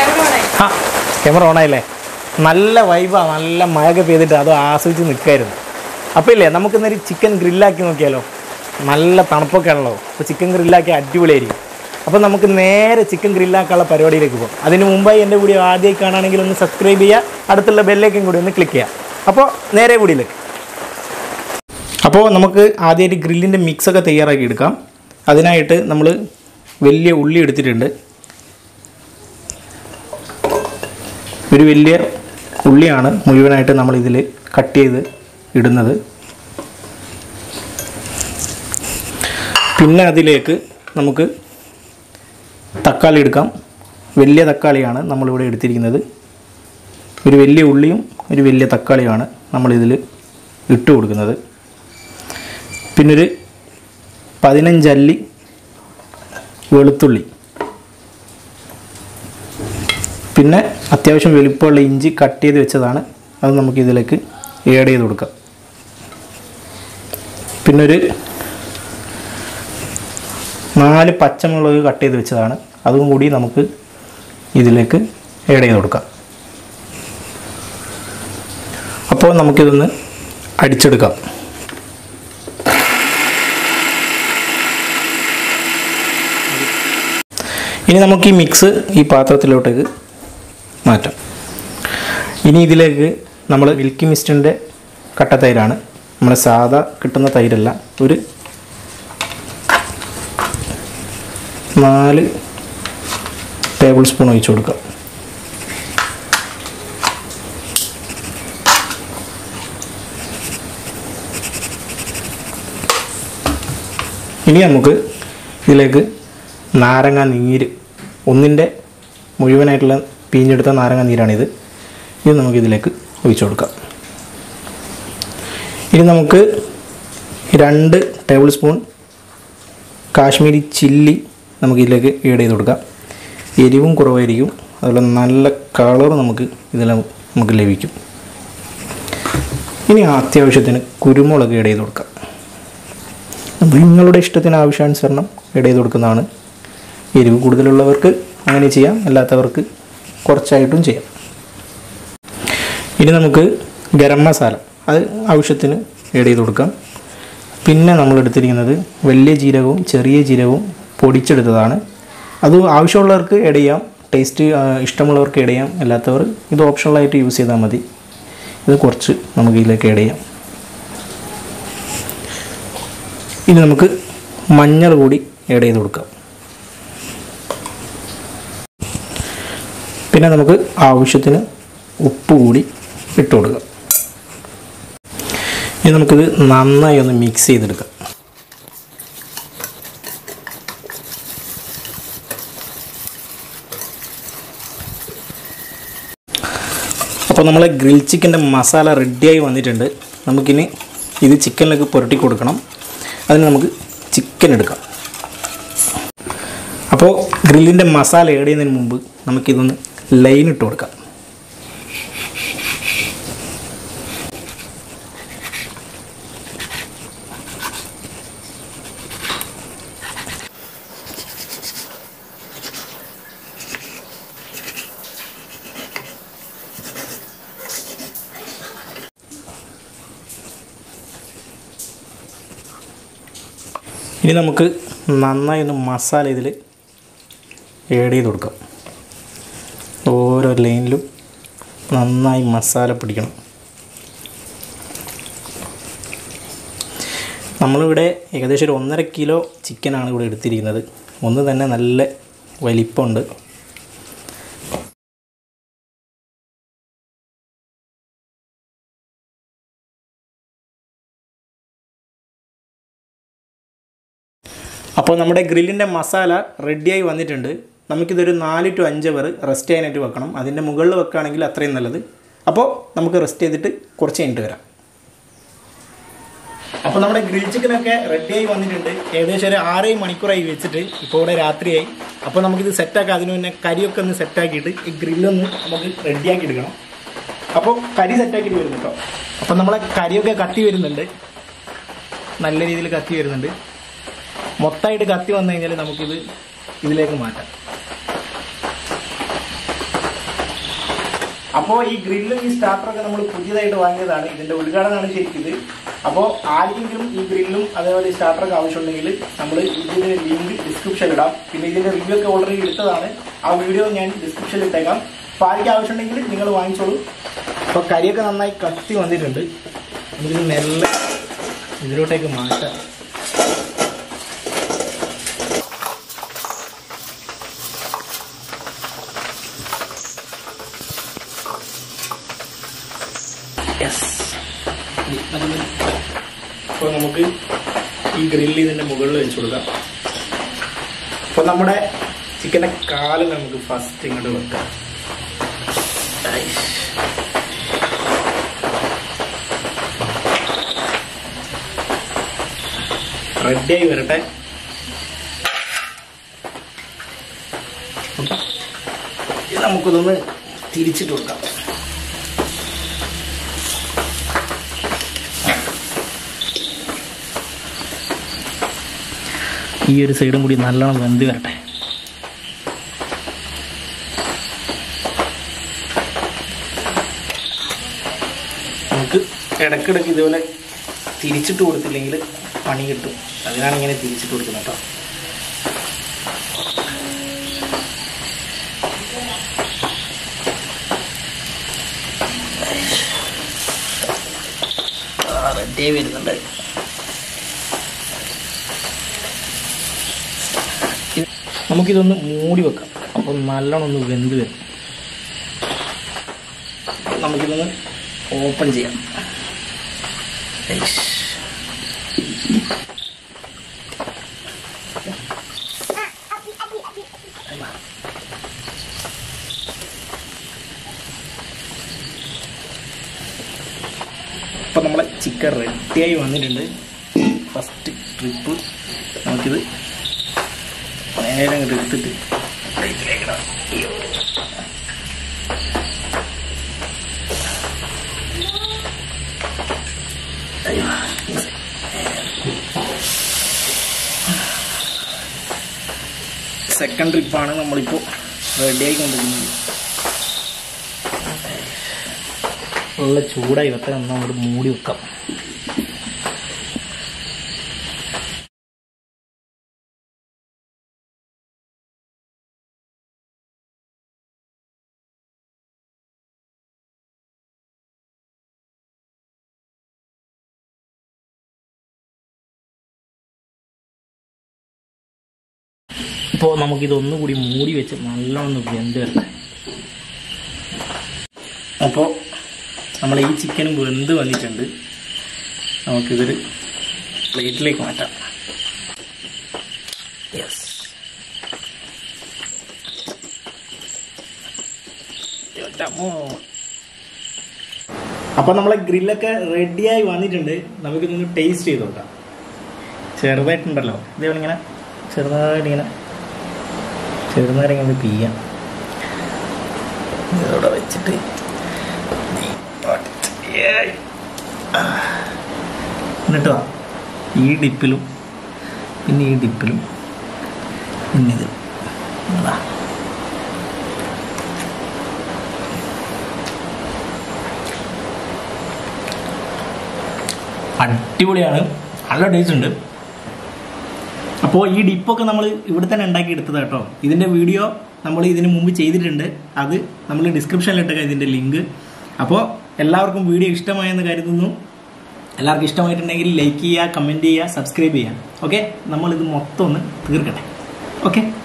ആ ക്യാമറ ഓണായില്ലേ നല്ല വൈബാ നല്ല മഴയൊക്കെ പെയ്തിട്ട് അത് ആസ്വദിച്ച് നിൽക്കായിരുന്നു അപ്പോൾ ഇല്ലേ നമുക്കിന്നൊരു ചിക്കൻ ഗ്രില്ലാക്കി നോക്കിയാലോ നല്ല തണുപ്പൊക്കെ ആണല്ലോ അപ്പോൾ ചിക്കൻ ഗ്രില്ലാക്കി അടിപൊളിയായിരിക്കും അപ്പോൾ നമുക്ക് നേരെ ചിക്കൻ ഗ്രില്ലാക്കാനുള്ള പരിപാടിയിലേക്ക് പോകാം അതിന് മുമ്പായി എൻ്റെ വീഡിയോ ആദ്യമായി കാണുകയാണെങ്കിൽ ഒന്ന് സബ്സ്ക്രൈബ് ചെയ്യുക അടുത്തുള്ള ബെല്ലേക്കും കൂടി ഒന്ന് ക്ലിക്ക് ചെയ്യുക അപ്പോൾ നേരെ വീഡിയോയിലേക്ക് അപ്പോൾ നമുക്ക് ആദ്യമായിട്ട് ഗ്രില്ലിൻ്റെ മിക്സൊക്കെ തയ്യാറാക്കി എടുക്കാം അതിനായിട്ട് നമ്മൾ വലിയ ഉള്ളി എടുത്തിട്ടുണ്ട് ഒരു വലിയ ഉള്ളിയാണ് മുഴുവനായിട്ട് നമ്മൾ ഇതിൽ കട്ട് ചെയ്ത് ഇടുന്നത് പിന്നെ അതിലേക്ക് നമുക്ക് തക്കാളി എടുക്കാം വലിയ തക്കാളിയാണ് നമ്മളിവിടെ എടുത്തിരിക്കുന്നത് ഒരു വലിയ ഉള്ളിയും ഒരു വലിയ തക്കാളിയുമാണ് നമ്മളിതിൽ ഇട്ട് കൊടുക്കുന്നത് പിന്നൊരു പതിനഞ്ചല്ലി വെളുത്തുള്ളി പിന്നെ അത്യാവശ്യം വലിപ്പമുള്ള ഇഞ്ചി കട്ട് ചെയ്ത് വെച്ചതാണ് അത് നമുക്ക് ഇതിലേക്ക് ഏഡ് ചെയ്ത് കൊടുക്കാം പിന്നെ ഒരു നാല് പച്ചമുളക് കട്ട് ചെയ്ത് വെച്ചതാണ് അതും കൂടി നമുക്ക് ഇതിലേക്ക് ഏഡ് ചെയ്ത് കൊടുക്കാം അപ്പോൾ നമുക്കിതൊന്ന് അടിച്ചെടുക്കാം ഇനി നമുക്ക് ഈ മിക്സ് ഈ പാത്രത്തിലോട്ടേക്ക് മാറ്റാം ഇനി ഇതിലേക്ക് നമ്മൾ മിൽക്കി മിസ്റ്റിൻ്റെ കട്ട തൈരാണ് നമ്മുടെ സാധാ കിട്ടുന്ന തൈരല്ല ഒരു നാല് ടേബിൾ സ്പൂൺ ഒഴിച്ചു കൊടുക്കാം ഇനി നമുക്ക് ഇതിലേക്ക് നാരങ്ങ നീര് ഒന്നിൻ്റെ മുഴുവനായിട്ടുള്ള പിഴിഞ്ഞെടുത്ത നാരങ്ങ നീരാണിത് ഇത് നമുക്ക് ഇതിലേക്ക് ഒഴിച്ചു കൊടുക്കാം ഇനി നമുക്ക് രണ്ട് ടേബിൾ സ്പൂൺ കാശ്മീരി ചില്ലി നമുക്ക് ഇതിലേക്ക് ഏഡ് ചെയ്ത് കൊടുക്കാം എരിവും കുറവായിരിക്കും അതുപോലെ നല്ല കളർ നമുക്ക് ഇതിൽ നമുക്ക് ലഭിക്കും ഇനി അത്യാവശ്യത്തിന് കുരുമുളക് ഏഡ് ചെയ്ത് കൊടുക്കാം നിങ്ങളുടെ ഇഷ്ടത്തിന് ആവശ്യാനുസരണം ഏഡ് ചെയ്ത് കൊടുക്കുന്നതാണ് എരിവ് കൂടുതലുള്ളവർക്ക് അങ്ങനെ ചെയ്യാം അല്ലാത്തവർക്ക് കുറച്ചായിട്ടും ചെയ്യാം ഇനി നമുക്ക് ഗരം മസാല അത് ആവശ്യത്തിന് ഏഡ് ചെയ്ത് കൊടുക്കാം പിന്നെ നമ്മൾ എടുത്തിരിക്കുന്നത് വലിയ ജീരകവും ചെറിയ ജീരകവും പൊടിച്ചെടുത്തതാണ് അത് ആവശ്യമുള്ളവർക്ക് ഏഡ് ചെയ്യാം ടേസ്റ്റ് ആ, ഇഷ്ടമുള്ളവർക്ക് ഏഡ് ചെയ്യാം അല്ലാത്തവർ ഇത് ഓപ്ഷണലായിട്ട് യൂസ് ചെയ്താൽ മതി ഇത് കുറച്ച് നമുക്ക് ഇതിലേക്ക് ഏഡ് ചെയ്യാം ഇനി നമുക്ക് മഞ്ഞൾ കൂടി ഏഡ് ചെയ്ത് കൊടുക്കാം പിന്നെ നമുക്ക് ആവശ്യത്തിന് ഉപ്പ് കൂടി ഇട്ട് കൊടുക്കാം ഇനി നമുക്കിത് നന്നായി ഒന്ന് മിക്സ് ചെയ്തെടുക്കാം അപ്പോൾ നമ്മൾ ഗ്രിൽ ചിക്കൻ്റെ മസാല റെഡിയായി വന്നിട്ടുണ്ട് നമുക്കിനി ഇത് ചിക്കനിലേക്ക് പുരട്ടി കൊടുക്കണം അതിന് നമുക്ക് ചിക്കൻ എടുക്കാം അപ്പോൾ ഗ്രില്ലിൻ്റെ മസാല ഏഡ് ചെയ്യുന്നതിന് മുമ്പ് നമുക്കിതൊന്ന് ലൈൻ ഇട്ട് കൊടുക്കാം ഇനി നമുക്ക് നന്നായി ഒന്ന് മസാല ഇതിൽ ഏഡ് ചെയ്ത് കൊടുക്കാം ഓരോ ലൈനിലും നന്നായി മസാല പിടിക്കണം നമ്മളിവിടെ ഏകദേശം ഒരു ഒന്നര കിലോ ചിക്കനാണ് ഇവിടെ എടുത്തിരിക്കുന്നത് ഒന്ന് തന്നെ നല്ല വലിപ്പമുണ്ട് അപ്പോൾ നമ്മുടെ ഗ്രില്ലിൻ്റെ മസാല റെഡിയായി വന്നിട്ടുണ്ട് നമുക്കിതൊരു നാല് ടു അഞ്ച് അവർ റെസ്റ്റ് ചെയ്യാനായിട്ട് വെക്കണം അതിൻ്റെ മുകളിൽ വെക്കുകയാണെങ്കിൽ അത്രയും നല്ലത് അപ്പോൾ നമുക്ക് റെസ്റ്റ് ചെയ്തിട്ട് കുറച്ച് കഴിഞ്ഞിട്ട് വരാം അപ്പോൾ നമ്മുടെ ഗ്രിൽ ചിക്കനൊക്കെ റെഡിയായി വന്നിട്ടുണ്ട് ഏകദേശം ഒരു ആറേഴ് മണിക്കൂറായി വെച്ചിട്ട് ഇപ്പോൾ ഇവിടെ രാത്രിയായി അപ്പോൾ നമുക്കിത് സെറ്റാക്കാം അതിന് മുന്നേ കരിയൊക്കെ ഒന്ന് സെറ്റാക്കിയിട്ട് ഈ ഗ്രില്ലൊന്ന് നമുക്ക് റെഡിയാക്കി എടുക്കണം അപ്പോൾ കരി സെറ്റാക്കിയിട്ട് വരുന്നു കേട്ടോ അപ്പോൾ നമ്മളെ കരിയൊക്കെ കത്തി വരുന്നുണ്ട് നല്ല രീതിയിൽ കത്തി വരുന്നുണ്ട് മൊത്തമായിട്ട് കത്തി വന്നു കഴിഞ്ഞാൽ നമുക്കിത് ഇതിലേക്ക് മാറ്റാം അപ്പോൾ ഈ ഗ്രില്ലും ഈ സ്റ്റാർട്ടറൊക്കെ നമ്മൾ പുതിയതായിട്ട് വാങ്ങിയതാണ് ഇതിന്റെ ഉദ്ഘാടനമാണ് ശരിക്കും ഇത് അപ്പോൾ ആർക്കെങ്കിലും ഈ ഗ്രില്ലും അതേപോലെ ഈ സ്റ്റാർട്ടറൊക്കെ ആവശ്യമുണ്ടെങ്കിൽ നമ്മൾ ഇതിന്റെ ലിങ്ക് ഡിസ്ക്രിപ്ഷനിൽ ഇടാം പിന്നെ ഇതിന്റെ റിവ്യൂ ഒക്കെ ഓൾറെഡി എടുത്തതാണ് ആ വീഡിയോ ഞാൻ ഡിസ്ക്രിപ്ഷനിൽ ഇട്ടേക്കാം അപ്പോൾ ആർക്ക് ആവശ്യമുണ്ടെങ്കിൽ നിങ്ങൾ വാങ്ങിച്ചോളൂ അപ്പോൾ കരിയൊക്കെ നന്നായി കത്തി വന്നിട്ടുണ്ട് നമുക്കിത് മെല്ലെ ഇതിലോട്ടേക്ക് മാറ്റാം യെസ് അപ്പോൾ നമുക്ക് ഈ ഗ്രില്ല് ഇതിന്റെ മുകളിൽ വെച്ച് കൊടുക്കാം അപ്പോൾ നമ്മുടെ ചിക്കൻ്റെ കാല് നമുക്ക് ഫസ്റ്റ് ഇങ്ങോട്ട് വെക്കാം ഐഷ്. റെഡിയായി വരട്ടെ ഇത് നമുക്കിതൊന്ന് തിരിച്ചിട്ട് കൊടുക്കാം ഈ ഒരു സൈഡും കൂടി നല്ലോണം വെന്ത് വരട്ടെ നമുക്ക് ഇടയ്ക്കിടയ്ക്ക് ഇതുപോലെ തിരിച്ചിട്ട് കൊടുത്തില്ലെങ്കിൽ പണി കിട്ടും അതിനാണ് ഇങ്ങനെ തിരിച്ചിട്ട് കൊടുക്കുന്നത് കേട്ടോ റെഡി വരുന്നുണ്ട് ഇത് നമുക്കിതൊന്ന് മൂടി വെക്കാം അപ്പം നല്ലോണം ഒന്ന് വെന്ത് വരും നമുക്കിതൊന്ന് ഓപ്പൺ ചെയ്യാം ഐഷ്. ഇപ്പം നമ്മളെ ചിക്കൻ റെഡിയായി വന്നിട്ടുണ്ട് ഫസ്റ്റ് ട്രിപ്പ് നമുക്കിത് നേരെ അങ്ങോട്ട് എടുത്തിട്ട് പ്ലേറ്റിലേക്ക് ഇടാം. അയ്യോ. അയ്യോ. സെക്കൻഡ് ട്രിപ്പാണ് നമ്മളിപ്പോൾ റെഡിയായി കൊണ്ടിരിക്കുന്നത് നല്ല ചൂടായി വെക്കാൻ നമ്മൾ അങ്ങോട്ട് മൂടി വെക്കാം ഇപ്പോൾ നമുക്കിതൊന്നും കൂടി മൂടി വെച്ച് നല്ലോണം വെന്ത് വരട്ടെ അപ്പോൾ നമ്മൾ ഈ ചിക്കനും വെന്ത് വന്നിട്ടുണ്ട് നമുക്കിതൊരു പ്ലേറ്റിലേക്ക് മാറ്റാം യെസ് അപ്പോൾ നമ്മളെ ഗ്രില്ലൊക്കെ റെഡിയായി വന്നിട്ടുണ്ട് നമുക്കിതൊന്ന് ടേസ്റ്റ് ചെയ്ത് നോക്കാം ചെറുതായിട്ടുണ്ടല്ലോ ഇതേപോലെ ഇങ്ങനെ ചെറുതായിട്ട് ഇങ്ങനെ ചെറുതായിട്ട് ഇങ്ങനെ പിയ്യാം ഇതോടെ വെച്ചിട്ട് ഏയ്. ആ. എന്നിട്ടോ ഈ ഡിപ്പിലും പിന്നെ ഈ ഡിപ്പിലും പിന്നെ ഇത് ഇതാ. അടിപൊളിയാണ് നല്ല ടേസ്റ്റ് ഉണ്ട് അപ്പോൾ ഈ ഡിപ്പൊക്കെ നമ്മൾ ഇവിടെ തന്നെ ഉണ്ടാക്കി എടുത്തത് കേട്ടോ ഇതിൻ്റെ വീഡിയോ നമ്മൾ ഇതിന് മുമ്പ് ചെയ്തിട്ടുണ്ട് അത് നമ്മൾ ഡിസ്ക്രിപ്ഷനിലിട്ടേക്കാം ഇതിൻ്റെ ലിങ്ക് അപ്പോൾ എല്ലാവർക്കും വീഡിയോ ഇഷ്ടമായെന്ന് കരുതുന്നു എല്ലാവർക്കും ഇഷ്ടമായിട്ടുണ്ടെങ്കിൽ ലൈക്ക് ചെയ്യുക കമൻറ്റ് ചെയ്യുക സബ്സ്ക്രൈബ് ചെയ്യുക ഓക്കെ നമ്മളിത് മൊത്തം ഒന്ന് തീർക്കട്ടെ ഓക്കെ